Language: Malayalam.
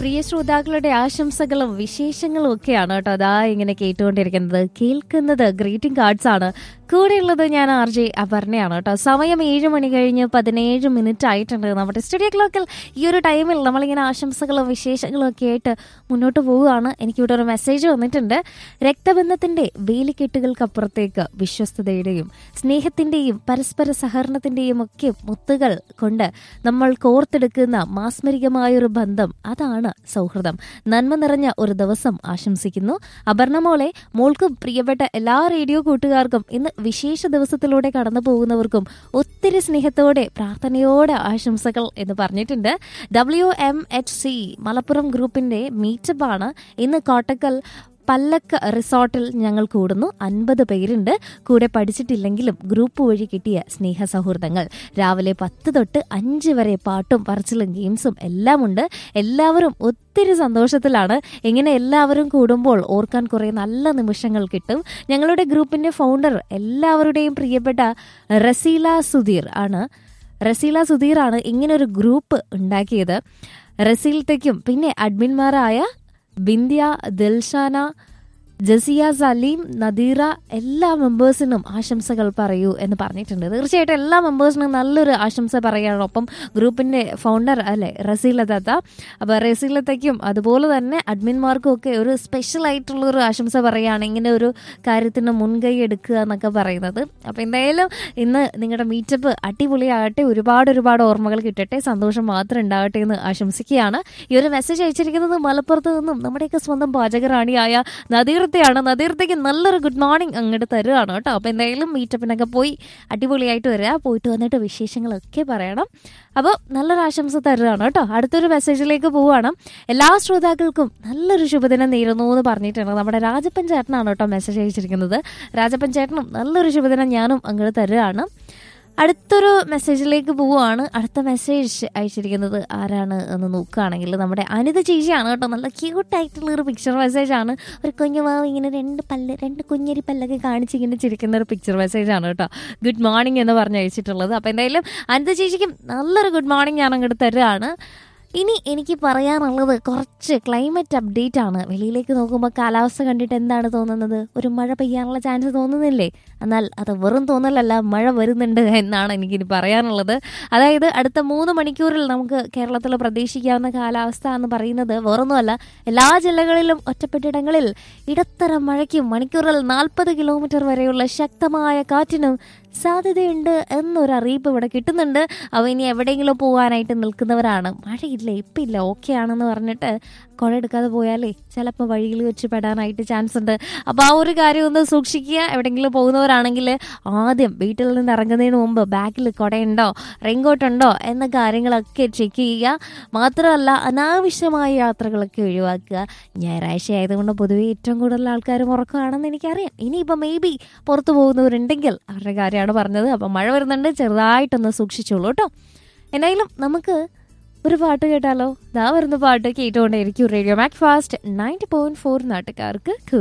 പ്രിയ ശ്രോതാക്കളുടെ ആശംസകളും വിശേഷങ്ങളും ഒക്കെയാണ് കേട്ടോ അതാ ഇങ്ങനെ കേട്ടുകൊണ്ടിരിക്കുന്നത് കേൾക്കുന്നത് ഗ്രീറ്റിംഗ് കാർഡ്സ് ആണ് കൂടെയുള്ളത് ഞാൻ ആർ ജെ അപർണയാണ് കേട്ടോ സമയം ഏഴ് മണി കഴിഞ്ഞ് പതിനേഴ് മിനിറ്റ് ആയിട്ടുണ്ട് നമ്മുടെ സ്റ്റുഡിയോ ക്ലോക്കിൽ ഈ ഒരു ടൈമിൽ നമ്മളിങ്ങനെ ആശംസകളും വിശേഷങ്ങളും ഒക്കെ ആയിട്ട് മുന്നോട്ട് പോവുകയാണ് എനിക്കിവിടെ ഒരു മെസ്സേജ് വന്നിട്ടുണ്ട് രക്തബന്ധത്തിന്റെ വേലിക്കെട്ടുകൾക്കപ്പുറത്തേക്ക് വിശ്വസ്തതയുടെയും സ്നേഹത്തിന്റെയും പരസ്പര സഹകരണത്തിന്റെയും ഒക്കെ മുത്തുകൾ കൊണ്ട് നമ്മൾ കോർത്തെടുക്കുന്ന മാസ്മരികമായ ഒരു ബന്ധം അതാണ് സൗഹൃദം നന്മ നിറഞ്ഞ ഒരു ദിവസം ആശംസിക്കുന്നു അപർണ മോളെ മോൾക്കും പ്രിയപ്പെട്ട എല്ലാ റേഡിയോ കൂട്ടുകാർക്കും ഇന്ന് വിശേഷ ദിവസത്തിലൂടെ കടന്നു പോകുന്നവർക്കും ഒത്തിരി സ്നേഹത്തോടെ പ്രാർത്ഥനയോടെ ആശംസകൾ എന്ന് പറഞ്ഞിട്ടുണ്ട് W M H C Malappuram ഗ്രൂപ്പിന്റെ മീറ്റപ്പാണ് ഇന്ന് കോട്ടക്കൽ പല്ലക്ക് റിസോർട്ടിൽ ഞങ്ങൾ കൂടുന്നു അൻപത് പേരുണ്ട് കൂടെ പഠിച്ചിട്ടില്ലെങ്കിലും ഗ്രൂപ്പ് വഴി കിട്ടിയ സ്നേഹ സൗഹൃദങ്ങൾ രാവിലെ പത്ത് തൊട്ട് അഞ്ച് വരെ പാട്ടും പറച്ചിലും ഗെയിംസും എല്ലാം ഉണ്ട് എല്ലാവരും ഒത്തിരി സന്തോഷത്തിലാണ് ഇങ്ങനെ എല്ലാവരും കൂടുമ്പോൾ ഓർക്കാൻ കുറെ നല്ല നിമിഷങ്ങൾ കിട്ടും ഞങ്ങളുടെ ഗ്രൂപ്പിന്റെ ഫൗണ്ടർ എല്ലാവരുടെയും പ്രിയപ്പെട്ട റസീല സുധീർ ആണ് റസീല സുധീറാണ് ഇങ്ങനെ ഒരു ഗ്രൂപ്പ് ഉണ്ടാക്കിയത് റസീലത്തേക്കും പിന്നെ അഡ്മിന്മാരായ ബിന്ധ്യ ദിൽഷാന ജസിയ സലീം നദീറ എല്ലാ മെമ്പേഴ്സിനും ആശംസകൾ പറയൂ എന്ന് പറഞ്ഞിട്ടുണ്ട് തീർച്ചയായിട്ടും എല്ലാ മെമ്പേഴ്സിനും നല്ലൊരു ആശംസ പറയുകയാണ് ഒപ്പം ഗ്രൂപ്പിന്റെ ഫൗണ്ടർ അല്ലെ റസീലത്ത അപ്പോൾ റസീലത്തയ്ക്കും അതുപോലെ തന്നെ അഡ്മിന്മാർക്കും ഒക്കെ ഒരു സ്പെഷ്യൽ ആയിട്ടുള്ള ഒരു ആശംസ പറയുകയാണ് ഇങ്ങനെ ഒരു കാര്യത്തിന് മുൻകൈ എടുക്കുക എന്നൊക്കെ പറയുന്നത് അപ്പോൾ എന്തായാലും ഇന്ന് നിങ്ങളുടെ മീറ്റപ്പ് അടിപൊളിയാകട്ടെ ഒരുപാട് ഒരുപാട് ഓർമ്മകൾ കിട്ടട്ടെ സന്തോഷം മാത്രം ഉണ്ടാകട്ടെ എന്ന് ആശംസിക്കുകയാണ് ഈ ഒരു മെസ്സേജ് അയച്ചിരിക്കുന്നത് മലപ്പുറത്ത് നിന്നും നമ്മുടെയൊക്കെ സ്വന്തം പാചകറാണിയായ നദീർ നദീർത്തയാണ് നദീർത്തയ്ക്ക് നല്ലൊരു ഗുഡ് മോർണിംഗ് അങ്ങോട്ട് തരുവാണ് കേട്ടോ അപ്പോൾ എന്തായാലും മീറ്റപ്പിനൊക്കെ പോയി അടിപൊളിയായിട്ട് വരിക പോയിട്ട് വന്നിട്ട് വിശേഷങ്ങളൊക്കെ പറയണം അപ്പോൾ നല്ലൊരു ആശംസ തരുവാണ് കേട്ടോ അടുത്തൊരു മെസ്സേജിലേക്ക് പോവുകയാണ് എല്ലാ ശ്രോതാക്കൾക്കും നല്ലൊരു ശുഭദിനം നേരുന്നു എന്ന് പറഞ്ഞിട്ടുണ്ട് നമ്മുടെ രാജപ്പൻ ചേട്ടനാണ് കേട്ടോ മെസ്സേജ് അയച്ചിരിക്കുന്നത് രാജപ്പൻ ചേട്ടനും നല്ലൊരു ശുഭദിനം ഞാനും അങ്ങോട്ട് തരുവാണ് അടുത്തൊരു മെസ്സേജിലേക്ക് പോവുകയാണ് അടുത്ത മെസ്സേജ് അയച്ചിരിക്കുന്നത് ആരാണ് എന്ന് നോക്കുകയാണെങ്കിൽ നമ്മുടെ അനിത ചേച്ചിയാണ് കേട്ടോ നല്ല ക്യൂട്ടായിട്ടുള്ള ഒരു പിക്ചർ മെസ്സേജ് ആണ് ഒരു കുഞ്ഞുമാവ് ഇങ്ങനെ രണ്ട് പല്ല് രണ്ട് കുഞ്ഞരി പല്ലൊക്കെ കാണിച്ച് ഇങ്ങനെ ചിരിക്കുന്ന ഒരു പിക്ചർ മെസ്സേജ് ആണ് കേട്ടോ ഗുഡ് മോർണിംഗ് എന്ന് പറഞ്ഞ് അയച്ചിട്ടുള്ളത് അപ്പോൾ എന്തായാലും അനിത ചേച്ചിക്കും നല്ലൊരു ഗുഡ് മോർണിംഗ് ഞാൻ അങ്ങോട്ട് തരുകയാണ് ഇനി എനിക്ക് പറയാനുള്ളത് കുറച്ച് ക്ലൈമറ്റ് അപ്ഡേറ്റ് ആണ് വെളിയിലേക്ക് നോക്കുമ്പോൾ കാലാവസ്ഥ കണ്ടിട്ട് എന്താണ് തോന്നുന്നത് ഒരു മഴ പെയ്യാനുള്ള ചാൻസ് തോന്നുന്നില്ലേ എന്നാൽ അത് വെറും തോന്നലല്ല മഴ വരുന്നുണ്ട് എന്നാണ് എനിക്കിനി പറയാനുള്ളത് അതായത് അടുത്ത മൂന്ന് മണിക്കൂറിൽ നമുക്ക് കേരളത്തിൽ പ്രതീക്ഷിക്കാവുന്ന കാലാവസ്ഥ എന്ന് പറയുന്നത് വേറൊന്നുമല്ല എല്ലാ ജില്ലകളിലും ഒറ്റപ്പെട്ടിടങ്ങളിൽ ഇടത്തരം മഴയ്ക്കും മണിക്കൂറിൽ നാൽപ്പത് കിലോമീറ്റർ വരെയുള്ള ശക്തമായ കാറ്റിനും സാധ്യതയുണ്ട് എന്നൊരു അറിയിപ്പ് ഇവിടെ കിട്ടുന്നുണ്ട് അവ ഇനി എവിടെയെങ്കിലും പോകാനായിട്ട് നിൽക്കുന്നവരാണ് മഴയില്ല ഇപ്പം ഇല്ല ഓക്കെ ആണെന്ന് പറഞ്ഞിട്ട് കുഴ എടുക്കാതെ പോയാലേ ചിലപ്പോൾ വഴിയിൽ വെച്ച് പെടാനായിട്ട് ചാൻസ് ഉണ്ട് അപ്പോൾ ആ ഒരു കാര്യം ഒന്ന് സൂക്ഷിക്കുക എവിടെയെങ്കിലും പോകുന്നവരാണെങ്കിൽ ആദ്യം വീട്ടിൽ നിന്ന് ഇറങ്ങുന്നതിന് മുമ്പ് ബാക്കിൽ കുടയുണ്ടോ റെയിൻകോട്ട് ഉണ്ടോ എന്ന കാര്യങ്ങളൊക്കെ ചെക്ക് ചെയ്യുക മാത്രമല്ല അനാവശ്യമായ യാത്രകളൊക്കെ ഒഴിവാക്കുക ഞായറാഴ്ച ആയതുകൊണ്ട് പൊതുവേ ഏറ്റവും കൂടുതൽ ആൾക്കാരും ഉറക്കമാണെന്ന് എനിക്കറിയാം ഇനിയിപ്പോൾ മേ ബി പുറത്തു പോകുന്നവരുണ്ടെങ്കിൽ അവരുടെ കാര്യമാണ് പറഞ്ഞത് അപ്പം മഴ വരുന്നുണ്ട് ചെറുതായിട്ടൊന്ന് സൂക്ഷിച്ചോളൂ കേട്ടോ എന്തായാലും നമുക്ക് ഒരു പാട്ട് കേട്ടാലോ ദാ വരുന്ന പാട്ട് കേട്ടുകൊണ്ടേയിരിക്കും radio Mac Fast ninety point four നാട്ടുകാർക്ക്